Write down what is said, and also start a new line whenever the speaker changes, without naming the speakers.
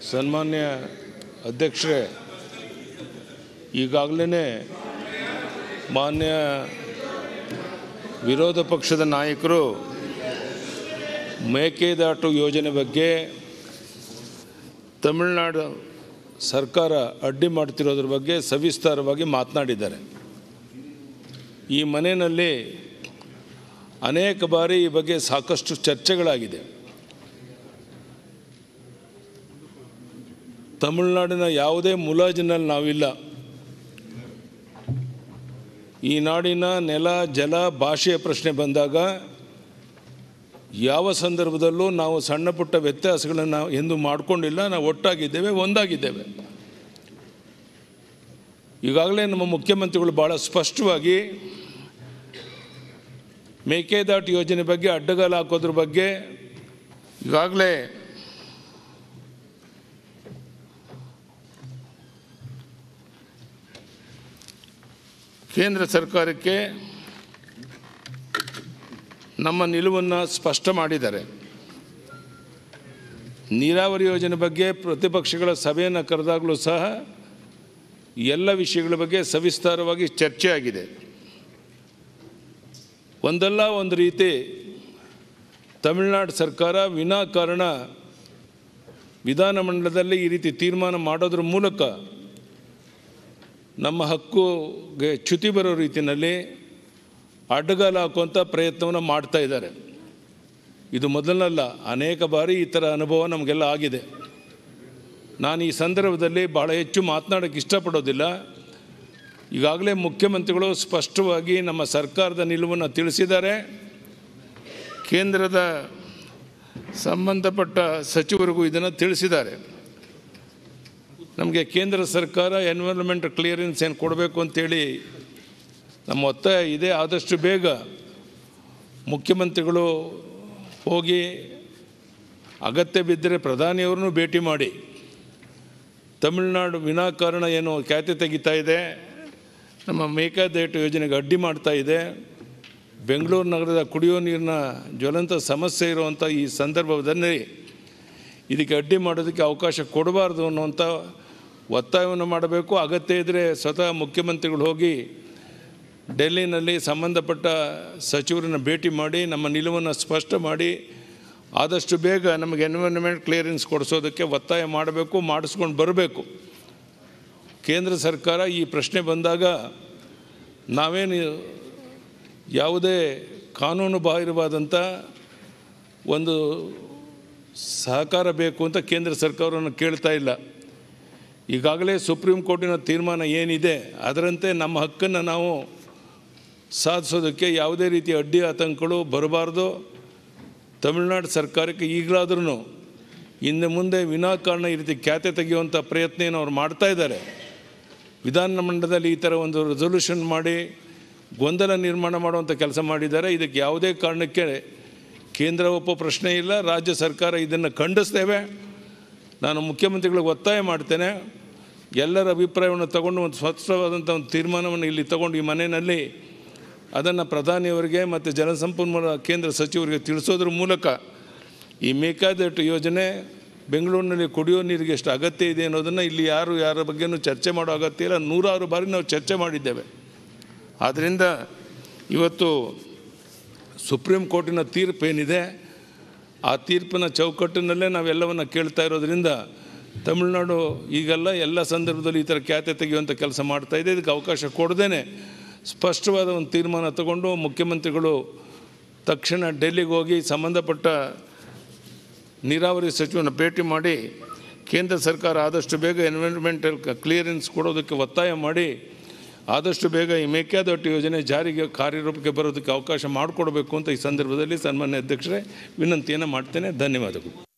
ಸನ್ಮಾನ್ಯ ಅಧ್ಯಕ್ಷರೇ ಈಗಾಗಲೇ ಮಾನ್ಯ ವಿರೋಧ ಪಕ್ಷದ ನಾಯಕರು ಮೇಕೆದಾಟು ಯೋಜನೆ ಬಗ್ಗೆ ತಮಿಳುನಾಡು ಸರ್ಕಾರ ಅಡ್ಡಿ ಮಾಡ್ತಿರೋದ್ರ ಬಗ್ಗೆ ಸವಿಸ್ತಾರವಾಗಿ ಮಾತನಾಡಿದ್ದಾರೆ ಈ ಮನೆಯಲ್ಲಿ ಅನೇಕ ಬಾರಿ ಈ ಬಗ್ಗೆ ಸಾಕಷ್ಟು ಚರ್ಚೆಗಳಾಗಿದೆ ತಮಿಳುನಾಡಿನ ಯಾವುದೇ ಮುಲಾಜಿನಲ್ಲಿ ನಾವಿಲ್ಲ ಈ ನಾಡಿನ ನೆಲ ಜಲ ಭಾಷೆಯ ಪ್ರಶ್ನೆ ಬಂದಾಗ ಯಾವ ಸಂದರ್ಭದಲ್ಲೂ ನಾವು ಸಣ್ಣ ಪುಟ್ಟ ವ್ಯತ್ಯಾಸಗಳನ್ನು ಎಂದು ಮಾಡಿಕೊಂಡಿಲ್ಲ ನಾವು ಒಟ್ಟಾಗಿದ್ದೇವೆ ಒಂದಾಗಿದ್ದೇವೆ ಈಗಾಗಲೇ ನಮ್ಮ ಮುಖ್ಯಮಂತ್ರಿಗಳು ಭಾಳ ಸ್ಪಷ್ಟವಾಗಿ ಮೇಕೆದಾಟು ಯೋಜನೆ ಬಗ್ಗೆ ಅಡ್ಡಗಾಲು ಹಾಕೋದ್ರ ಬಗ್ಗೆ ಈಗಾಗಲೇ ಕೇಂದ್ರ ಸರ್ಕಾರಕ್ಕೆ ನಮ್ಮ ನಿಲುವನ್ನು ಸ್ಪಷ್ಟ ಮಾಡಿದ್ದಾರೆ ನೀರಾವರಿ ಯೋಜನೆ ಬಗ್ಗೆ ಪ್ರತಿಪಕ್ಷಗಳ ಸಭೆಯನ್ನು ಕರೆದಾಗಲೂ ಸಹ ಎಲ್ಲ ವಿಷಯಗಳ ಬಗ್ಗೆ ಸವಿಸ್ತಾರವಾಗಿ ಚರ್ಚೆ ಆಗಿದೆ ಒಂದಲ್ಲ ಒಂದು ರೀತಿ ತಮಿಳುನಾಡು ಸರ್ಕಾರ ವಿನಾಕಾರಣ ವಿಧಾನಮಂಡಲದಲ್ಲಿ ಈ ರೀತಿ ತೀರ್ಮಾನ ಮಾಡೋದ್ರ ಮೂಲಕ ನಮ್ಮ ಹಕ್ಕುಗೆ ಚ್ಯುತಿ ಬರೋ ರೀತಿಯಲ್ಲಿ ಅಡ್ಡಗಾಲು ಹಾಕುವಂಥ ಪ್ರಯತ್ನವನ್ನು ಮಾಡ್ತಾ ಇದ್ದಾರೆ ಇದು ಮೊದಲನಲ್ಲ ಅನೇಕ ಬಾರಿ ಈ ಥರ ಅನುಭವ ನಮಗೆಲ್ಲ ಆಗಿದೆ ನಾನು ಈ ಸಂದರ್ಭದಲ್ಲಿ ಭಾಳ ಹೆಚ್ಚು ಮಾತನಾಡೋಕ್ಕೆ ಇಷ್ಟಪಡೋದಿಲ್ಲ ಈಗಾಗಲೇ ಮುಖ್ಯಮಂತ್ರಿಗಳು ಸ್ಪಷ್ಟವಾಗಿ ನಮ್ಮ ಸರ್ಕಾರದ ನಿಲುವನ್ನು ತಿಳಿಸಿದ್ದಾರೆ ಕೇಂದ್ರದ ಸಂಬಂಧಪಟ್ಟ ಸಚಿವರಿಗೂ ಇದನ್ನು ತಿಳಿಸಿದ್ದಾರೆ ನಮಗೆ ಕೇಂದ್ರ ಸರ್ಕಾರ ಎನ್ವಿರಾನ್ಮೆಂಟ್ ಕ್ಲಿಯರೆನ್ಸ್ ಏನು ಕೊಡಬೇಕು ಅಂತೇಳಿ ನಮ್ಮ ಒತ್ತಾಯ ಇದೆ ಆದಷ್ಟು ಬೇಗ ಮುಖ್ಯಮಂತ್ರಿಗಳು ಹೋಗಿ ಅಗತ್ಯ ಬಿದ್ದರೆ ಪ್ರಧಾನಿಯವ್ರನ್ನೂ ಭೇಟಿ ಮಾಡಿ ತಮಿಳುನಾಡು ವಿನಾಕಾರಣ ಏನು ಖ್ಯಾತಿ ತೆಗಿತಾ ಇದೆ ನಮ್ಮ ಮೇಕಾದೇಟು ಯೋಜನೆಗೆ ಅಡ್ಡಿ ಮಾಡ್ತಾ ಇದೆ ಬೆಂಗಳೂರು ನಗರದ ಕುಡಿಯೋ ನೀರಿನ ಜ್ವಲಂತ ಸಮಸ್ಯೆ ಇರುವಂಥ ಈ ಸಂದರ್ಭದಲ್ಲಿ ಇದಕ್ಕೆ ಅಡ್ಡಿ ಮಾಡೋದಕ್ಕೆ ಅವಕಾಶ ಕೊಡಬಾರ್ದು ಅನ್ನುವಂಥ ಒತ್ತಾಯವನ್ನು ಮಾಡಬೇಕು ಅಗತ್ಯ ಇದ್ದರೆ ಸ್ವತಃ ಮುಖ್ಯಮಂತ್ರಿಗಳು ಹೋಗಿ ಡೆಲ್ಲಿನಲ್ಲಿ ಸಂಬಂಧಪಟ್ಟ ಸಚಿವರನ್ನು ಭೇಟಿ ಮಾಡಿ ನಮ್ಮ ನಿಲುವನ್ನು ಸ್ಪಷ್ಟ ಮಾಡಿ ಆದಷ್ಟು ಬೇಗ ನಮಗೆ ಎನ್ವಿರಾನ್ಮೆಂಟ್ ಕ್ಲಿಯರೆನ್ಸ್ ಕೊಡಿಸೋದಕ್ಕೆ ಒತ್ತಾಯ ಮಾಡಬೇಕು ಮಾಡಿಸ್ಕೊಂಡು ಬರಬೇಕು ಕೇಂದ್ರ ಸರ್ಕಾರ ಈ ಪ್ರಶ್ನೆ ಬಂದಾಗ ನಾವೇನು ಯಾವುದೇ ಕಾನೂನು ಬಾಹಿರವಾದಂಥ ಒಂದು ಸಹಕಾರ ಬೇಕು ಅಂತ ಕೇಂದ್ರ ಸರ್ಕಾರವನ್ನು ಕೇಳ್ತಾ ಇಲ್ಲ ಈಗಾಗಲೇ ಸುಪ್ರೀಂ ಕೋರ್ಟಿನ ತೀರ್ಮಾನ ಏನಿದೆ ಅದರಂತೆ ನಮ್ಮ ಹಕ್ಕನ್ನು ನಾವು ಸಾಧಿಸೋದಕ್ಕೆ ಯಾವುದೇ ರೀತಿ ಅಡ್ಡಿ ಆತಂಕಗಳು ಬರಬಾರ್ದು ತಮಿಳುನಾಡು ಸರ್ಕಾರಕ್ಕೆ ಈಗಲಾದ್ರೂ ಇನ್ನು ಮುಂದೆ ವಿನಾಕಾರಣ ಈ ರೀತಿ ಖ್ಯಾತೆ ತೆಗೆಯುವಂಥ ಪ್ರಯತ್ನ ಏನು ಅವ್ರು ಮಾಡ್ತಾ ಇದ್ದಾರೆ ವಿಧಾನಮಂಡಲದಲ್ಲಿ ಈ ಥರ ಒಂದು ರೆಸೊಲ್ಯೂಷನ್ ಮಾಡಿ ಗೊಂದಲ ನಿರ್ಮಾಣ ಮಾಡುವಂಥ ಕೆಲಸ ಮಾಡಿದ್ದಾರೆ ಇದಕ್ಕೆ ಯಾವುದೇ ಕಾರಣಕ್ಕೆ ಕೇಂದ್ರ ಒಪ್ಪೋ ಪ್ರಶ್ನೆ ಇಲ್ಲ ರಾಜ್ಯ ಸರ್ಕಾರ ಇದನ್ನು ಖಂಡಿಸ್ತೇವೆ ನಾನು ಮುಖ್ಯಮಂತ್ರಿಗಳಿಗೆ ಒತ್ತಾಯ ಮಾಡ್ತೇನೆ ಎಲ್ಲರ ಅಭಿಪ್ರಾಯವನ್ನು ತಗೊಂಡು ಒಂದು ಸ್ವಚ್ಛವಾದಂಥ ಒಂದು ತೀರ್ಮಾನವನ್ನು ಇಲ್ಲಿ ತಗೊಂಡು ಈ ಮನೆಯಲ್ಲಿ ಅದನ್ನು ಪ್ರಧಾನಿಯವರಿಗೆ ಮತ್ತು ಜಲಸಂಪನ್ಮೂಲ ಕೇಂದ್ರ ಸಚಿವರಿಗೆ ತಿಳಿಸೋದ್ರ ಮೂಲಕ ಈ ಮೇಕಾದಟ್ಟು ಯೋಜನೆ ಬೆಂಗಳೂರಿನಲ್ಲಿ ಕುಡಿಯೋ ನೀರಿಗೆ ಎಷ್ಟು ಅಗತ್ಯ ಇದೆ ಅನ್ನೋದನ್ನು ಇಲ್ಲಿ ಯಾರು ಯಾರ ಬಗ್ಗೆನೂ ಚರ್ಚೆ ಮಾಡೋ ಅಗತ್ಯ ಇಲ್ಲ ನೂರಾರು ಬಾರಿ ನಾವು ಚರ್ಚೆ ಮಾಡಿದ್ದೇವೆ ಆದ್ದರಿಂದ ಇವತ್ತು ಸುಪ್ರೀಂ ಕೋರ್ಟಿನ ತೀರ್ಪು ಏನಿದೆ ಆ ತೀರ್ಪಿನ ಚೌಕಟ್ಟಿನಲ್ಲೇ ನಾವೆಲ್ಲವನ್ನು ಕೇಳ್ತಾ ಇರೋದ್ರಿಂದ ತಮಿಳುನಾಡು ಈಗೆಲ್ಲ ಎಲ್ಲ ಸಂದರ್ಭದಲ್ಲಿ ಈ ಥರ ಖ್ಯಾತೆ ತೆಗೆಯುವಂಥ ಕೆಲಸ ಮಾಡ್ತಾ ಇದೆ ಇದಕ್ಕೆ ಅವಕಾಶ ಕೊಡದೇನೆ ಸ್ಪಷ್ಟವಾದ ಒಂದು ತೀರ್ಮಾನ ತಗೊಂಡು ಮುಖ್ಯಮಂತ್ರಿಗಳು ತಕ್ಷಣ ಡೆಲ್ಲಿಗೆ ಹೋಗಿ ಸಂಬಂಧಪಟ್ಟ ನೀರಾವರಿ ಸಚಿವನ ಭೇಟಿ ಮಾಡಿ ಕೇಂದ್ರ ಸರ್ಕಾರ ಆದಷ್ಟು ಬೇಗ ಎನ್ವಿರಾನ್ಮೆಂಟಲ್ ಕ್ಲಿಯರೆನ್ಸ್ ಕೊಡೋದಕ್ಕೆ ಒತ್ತಾಯ ಮಾಡಿ ಆದಷ್ಟು ಬೇಗ ಈ ಮೇಕೆದಾಟು ಯೋಜನೆ ಜಾರಿಗೆ ಕಾರ್ಯರೂಪಕ್ಕೆ ಬರೋದಕ್ಕೆ ಅವಕಾಶ ಮಾಡಿಕೊಡ್ಬೇಕು ಅಂತ ಈ ಸಂದರ್ಭದಲ್ಲಿ ಸನ್ಮಾನ್ಯ ಅಧ್ಯಕ್ಷರೇ ವಿನಂತಿಯನ್ನು ಮಾಡ್ತೇನೆ ಧನ್ಯವಾದಗಳು